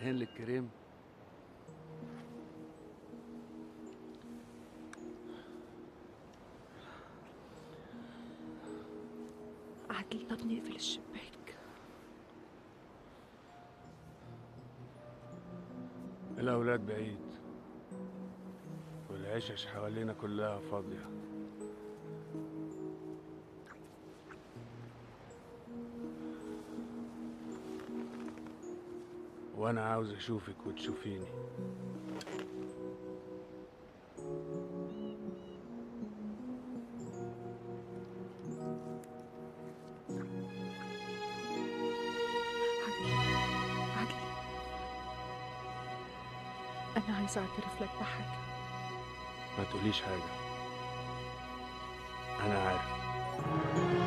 دهان للكريم عدل طب نقفل الشباك الأولاد بعيد والعشش حوالينا كلها فاضية وأنا عاوز أشوفك وتشوفيني عدل عدل أنا عايزة أعترف لك بحاجة ما تقوليش حاجة أنا عارف